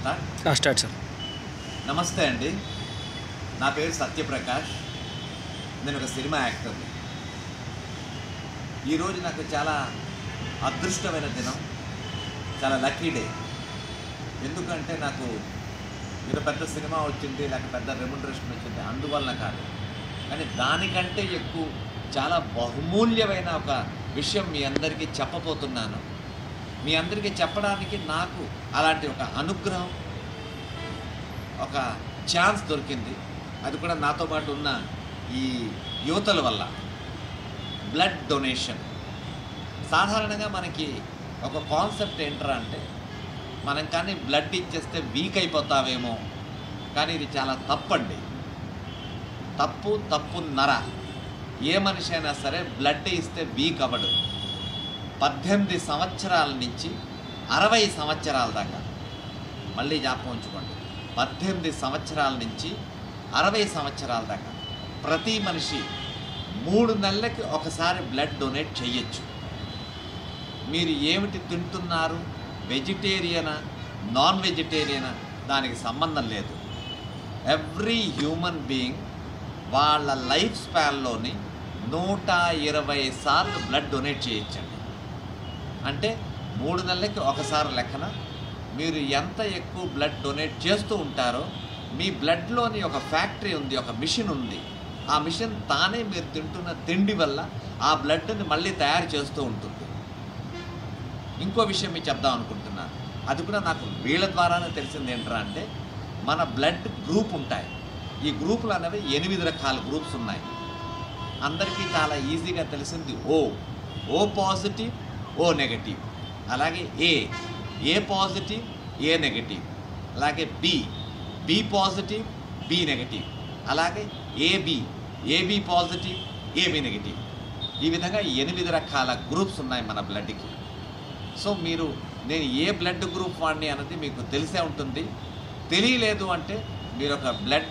start start sir నమస్తే అండి నా పేరు సత్యప్రకాష్ నేను ఒక సినిమా యాక్టర్ని ఈరోజు నాకు చాలా అదృష్టమైన దినం చాలా లక్కీ డే ఎందుకంటే నాకు ఇది పెద్ద సినిమా వచ్చింది లేక పెద్ద రెమ్యునరేషన్ వచ్చింది అందువలన కాదు కానీ దానికంటే ఎక్కువ చాలా బహుమూల్యమైన ఒక విషయం మీ అందరికీ చెప్పబోతున్నాను మీ అందరికీ చెప్పడానికి నాకు అలాంటి ఒక అనుగ్రహం ఒక ఛాన్స్ దొరికింది అది కూడా నాతో పాటు ఉన్న ఈ యువతల వల్ల బ్లడ్ డొనేషన్ సాధారణంగా మనకి ఒక కాన్సెప్ట్ ఏంట్రా అంటే మనం కానీ బ్లడ్ ఇచ్చేస్తే వీక్ అయిపోతావేమో కానీ ఇది చాలా తప్పండి తప్పు తప్పున్నర ఏ మనిషి అయినా సరే బ్లడ్ ఇస్తే వీక్ అవ్వడు పద్దెనిమిది సంవత్సరాల నుంచి అరవై సంవత్సరాల దాకా మళ్ళీ జ్ఞాపకం ఉంచుకోండి పద్దెనిమిది సంవత్సరాల నుంచి అరవై సంవత్సరాల దాకా ప్రతి మనిషి మూడు నెలలకి ఒకసారి బ్లడ్ డొనేట్ చేయొచ్చు మీరు ఏమిటి తింటున్నారు వెజిటేరియనా నాన్ వెజిటేరియనా దానికి సంబంధం లేదు ఎవ్రీ హ్యూమన్ బీయింగ్ వాళ్ళ లైఫ్ స్పాన్లోని నూట ఇరవై సార్లు బ్లడ్ డొనేట్ చేయొచ్చండి అంటే మూడు నెలలకి ఒకసారి లెక్కన మీరు ఎంత ఎక్కువ బ్లడ్ డొనేట్ చేస్తూ ఉంటారో మీ బ్లడ్లోని ఒక ఫ్యాక్టరీ ఉంది ఒక మిషన్ ఉంది ఆ మిషన్ తానే మీరు తింటున్న తిండి వల్ల ఆ బ్లడ్ని మళ్ళీ తయారు చేస్తూ ఉంటుంది ఇంకో విషయం మీకు చెప్దాం అనుకుంటున్నాను అది కూడా నాకు వీళ్ళ ద్వారానే తెలిసింది ఏంట్రా అంటే మన బ్లడ్ గ్రూప్ ఉంటాయి ఈ గ్రూపులు అనేవి ఎనిమిది రకాల గ్రూప్స్ ఉన్నాయి అందరికీ చాలా ఈజీగా తెలిసింది ఓ ఓ పాజిటివ్ ఓ నెగటివ్ అలాగే A A positive A negative అలాగే B B positive B negative అలాగే A B A B positive A B negative ఈ విధంగా ఎనిమిది రకాల గ్రూప్స్ ఉన్నాయి మన బ్లడ్కి సో మీరు నేను ఏ బ్లడ్ గ్రూప్ వాడిని అన్నది మీకు తెలిసే ఉంటుంది తెలియలేదు అంటే మీరు ఒక బ్లడ్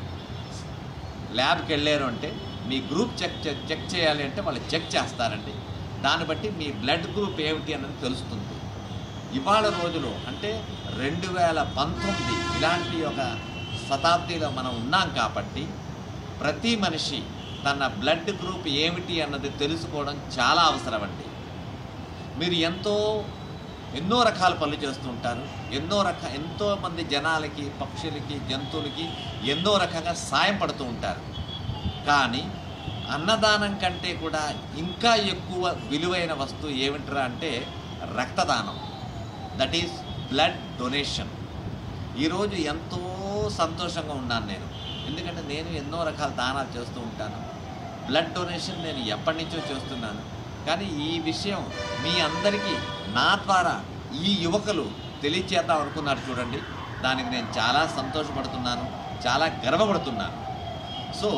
ల్యాబ్కి వెళ్ళారు అంటే మీ గ్రూప్ చెక్ చెక్ చెక్ చేయాలి అంటే వాళ్ళు చెక్ చేస్తారండి దాన్ని బట్టి మీ బ్లడ్ గ్రూప్ ఏమిటి అన్నది తెలుస్తుంది ఇవాళ రోజులో అంటే రెండు వేల పంతొమ్మిది ఇలాంటి ఒక శతాబ్దిలో మనం ఉన్నాం కాబట్టి ప్రతి మనిషి తన బ్లడ్ గ్రూప్ ఏమిటి అన్నది తెలుసుకోవడం చాలా అవసరం అండి మీరు ఎంతో ఎన్నో రకాల పనులు చేస్తూ ఉంటారు ఎన్నో రక ఎంతో మంది జనాలకి పక్షులకి జంతువులకి ఎన్నో రకంగా సాయం పడుతూ ఉంటారు కానీ అన్నదానం కంటే కూడా ఇంకా ఎక్కువ విలువైన వస్తువు ఏమిట్రా అంటే రక్తదానం దట్ ఈస్ బ్లడ్ డొనేషన్ ఈరోజు ఎంతో సంతోషంగా ఉన్నాను నేను ఎందుకంటే నేను ఎన్నో రకాల దానాలు చేస్తూ ఉంటాను బ్లడ్ డొనేషన్ నేను ఎప్పటి నుంచో చేస్తున్నాను కానీ ఈ విషయం మీ అందరికీ నా ద్వారా ఈ యువకులు తెలియచేద్దాం అనుకున్నారు చూడండి దానికి నేను చాలా సంతోషపడుతున్నాను చాలా గర్వపడుతున్నాను so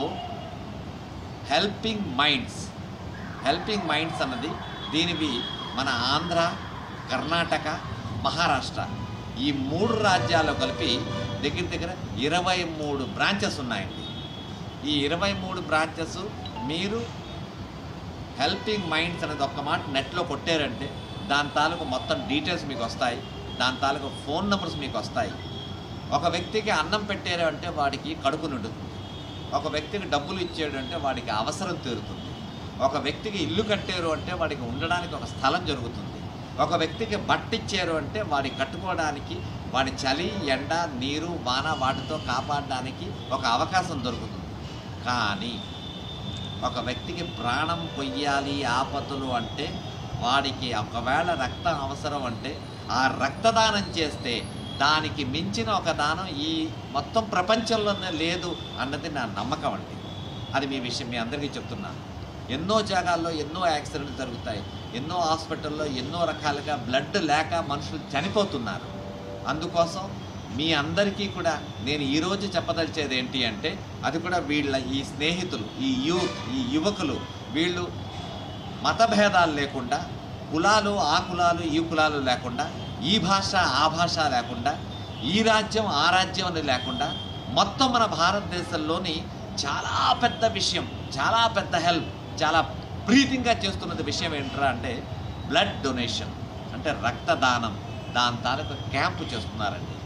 helping minds helping minds అన్నది దీనివి మన ఆంధ్ర కర్ణాటక మహారాష్ట్ర ఈ మూడు రాజ్యాల్లో కలిపి దగ్గర దగ్గర ఇరవై మూడు బ్రాంచెస్ ఉన్నాయండి ఈ ఇరవై మూడు బ్రాంచెస్ మీరు హెల్పింగ్ మైండ్స్ అనేది ఒక్క మాట నెట్లో కొట్టారంటే దాని తాలూకు మొత్తం డీటెయిల్స్ మీకు వస్తాయి దాని తాలూకు ఫోన్ నెంబర్స్ మీకు వస్తాయి ఒక వ్యక్తికి అన్నం పెట్టారు అంటే వాడికి కడుపు నిండుతుంది ఒక వ్యక్తికి డబ్బులు ఇచ్చాడు అంటే వాడికి అవసరం తీరుతుంది ఒక వ్యక్తికి ఇల్లు కట్టారు అంటే వాడికి ఉండడానికి ఒక స్థలం జరుగుతుంది ఒక వ్యక్తికి బట్ట ఇచ్చారు అంటే వాడి కట్టుకోవడానికి వాడి చలి ఎండ నీరు వాన వాటితో కాపాడడానికి ఒక అవకాశం దొరుకుతుంది కానీ ఒక వ్యక్తికి ప్రాణం పొయ్యాలి ఆపదలు అంటే వాడికి ఒకవేళ రక్తం అవసరం అంటే ఆ రక్తదానం చేస్తే దానికి మించిన ఒక దానం ఈ మొత్తం ప్రపంచంలోనే లేదు అన్నది నా నమ్మకం అండి అది మీ విషయం మీ అందరికీ చెప్తున్నాను ఎన్నో జాగాల్లో ఎన్నో యాక్సిడెంట్లు జరుగుతాయి ఎన్నో హాస్పిటల్లో ఎన్నో రకాలుగా బ్లడ్ లేక మనుషులు చనిపోతున్నారు అందుకోసం మీ అందరికీ కూడా నేను ఈరోజు చెప్పదలిచేది ఏంటి అంటే అది కూడా వీళ్ళ ఈ స్నేహితులు ఈ యూత్ ఈ యువకులు వీళ్ళు మతభేదాలు లేకుండా కులాలు ఆ కులాలు ఈ కులాలు లేకుండా ఈ భాష ఆ భాష లేకుండా ఈ రాజ్యం ఆ రాజ్యం అని లేకుండా మొత్తం మన భారతదేశంలోని చాలా పెద్ద విషయం చాలా పెద్ద హెల్ప్ చాలా ప్రీతింగా చేస్తున్నది విషయం ఏంట్రా అంటే బ్లడ్ డొనేషన్ అంటే రక్తదానం దాని తాలూకు క్యాంపు చేస్తున్నారండి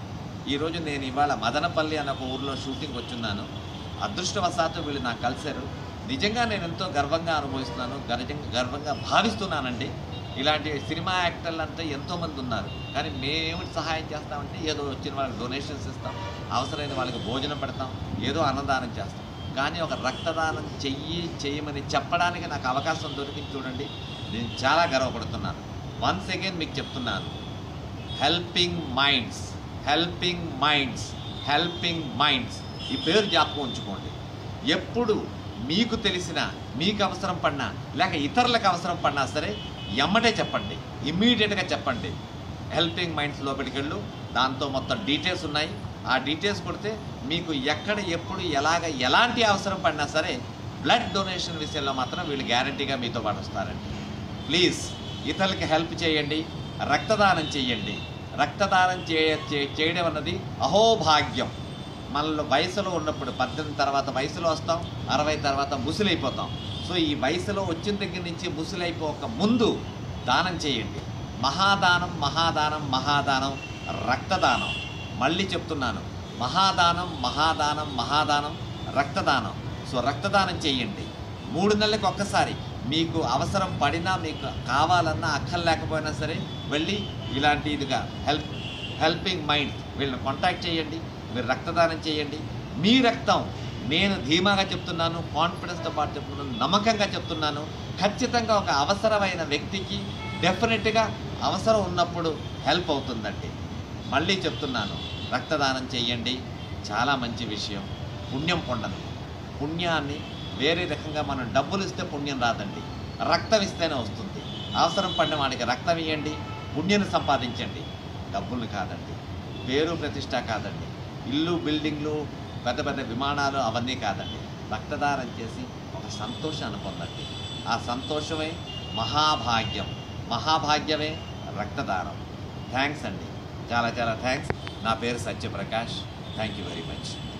ఈరోజు నేను ఇవాళ మదనపల్లి అన్న ఒక ఊర్లో షూటింగ్ వచ్చున్నాను అదృష్టవశాత్తు వీళ్ళు నాకు కలిశారు నిజంగా నేను ఎంతో గర్వంగా అనుభవిస్తున్నాను గర్జంగా గర్వంగా భావిస్తున్నానండి ఇలాంటి సినిమా యాక్టర్లు అంతా ఎంతోమంది ఉన్నారు కానీ మేమేమిటి సహాయం చేస్తామంటే ఏదో వచ్చిన వాళ్ళకి డొనేషన్స్ ఇస్తాం అవసరమైన వాళ్ళకి భోజనం పెడతాం ఏదో అన్నదానం చేస్తాం కానీ ఒక రక్తదానం చెయ్యి చేయమని చెప్పడానికి నాకు అవకాశం దొరికింది చూడండి నేను చాలా గర్వపడుతున్నాను వన్స్ అగైన్ మీకు చెప్తున్నాను helping minds helping minds helping minds ఈ పేరు జ్ఞాపకం ఉంచుకోండి ఎప్పుడు మీకు తెలిసిన మీకు అవసరం పడినా లేక ఇతరులకు అవసరం పడినా సరే ఎమ్మటే చెప్పండి ఇమ్మీడియట్గా చెప్పండి హెల్పింగ్ మైండ్స్ లోపలికి వెళ్ళు దాంతో మొత్తం డీటెయిల్స్ ఉన్నాయి ఆ డీటెయిల్స్ కొడితే మీకు ఎక్కడ ఎప్పుడు ఎలాగ ఎలాంటి అవసరం పడినా సరే బ్లడ్ డొనేషన్ విషయంలో మాత్రం వీళ్ళు గ్యారంటీగా మీతో పాటు వస్తారండి ప్లీజ్ ఇతరులకి హెల్ప్ చేయండి రక్తదానం చేయండి రక్తదానం చేయ చే- చేయడం అన్నది అహోభాగ్యం మనలో వయసులో ఉన్నప్పుడు పద్దెనిమిది తర్వాత వయసులో వస్తాం అరవై తర్వాత ముసలైపోతాం సో ఈ వయసులో వచ్చిన దగ్గర నుంచి ముసలైపోక ముందు దానం చేయండి మహాదానం మహాదానం మహాదానం రక్తదానం మళ్ళీ చెప్తున్నాను మహాదానం మహాదానం మహాదానం రక్తదానం సో రక్తదానం చేయండి మూడు నెలలకు ఒక్కసారి మీకు అవసరం పడినా మీకు కావాలన్నా అక్కర్లేకపోయినా సరే వెళ్ళి ఇలాంటి ఇదిగా హెల్ప్ హెల్పింగ్ మైండ్ వీళ్ళని కాంటాక్ట్ చేయండి మీరు రక్తదానం చేయండి మీ రక్తం నేను ధీమాగా చెప్తున్నాను కాన్ఫిడెన్స్తో పాటు చెప్తున్నాను నమ్మకంగా చెప్తున్నాను ఖచ్చితంగా ఒక అవసరమైన వ్యక్తికి డెఫినెట్గా అవసరం ఉన్నప్పుడు హెల్ప్ అవుతుందండి మళ్ళీ చెప్తున్నాను రక్తదానం చేయండి చాలా మంచి విషయం పుణ్యం పొండదు పుణ్యాన్ని వేరే రకంగా మనం డబ్బులు ఇస్తే పుణ్యం రాదండి రక్తం ఇస్తేనే వస్తుంది అవసరం పడిన వాడికి రక్తం ఇవ్వండి పుణ్యాన్ని సంపాదించండి డబ్బులు కాదండి పేరు ప్రతిష్ట కాదండి ఇల్లు బిల్డింగ్లు పెద్ద పెద్ద విమానాలు అవన్నీ కాదండి రక్తదానం చేసి ఒక సంతోషాన్ని పొందండి ఆ సంతోషమే మహాభాగ్యం మహాభాగ్యమే రక్తదానం థ్యాంక్స్ అండి చాలా చాలా థ్యాంక్స్ నా పేరు Satyaprakash thank you very much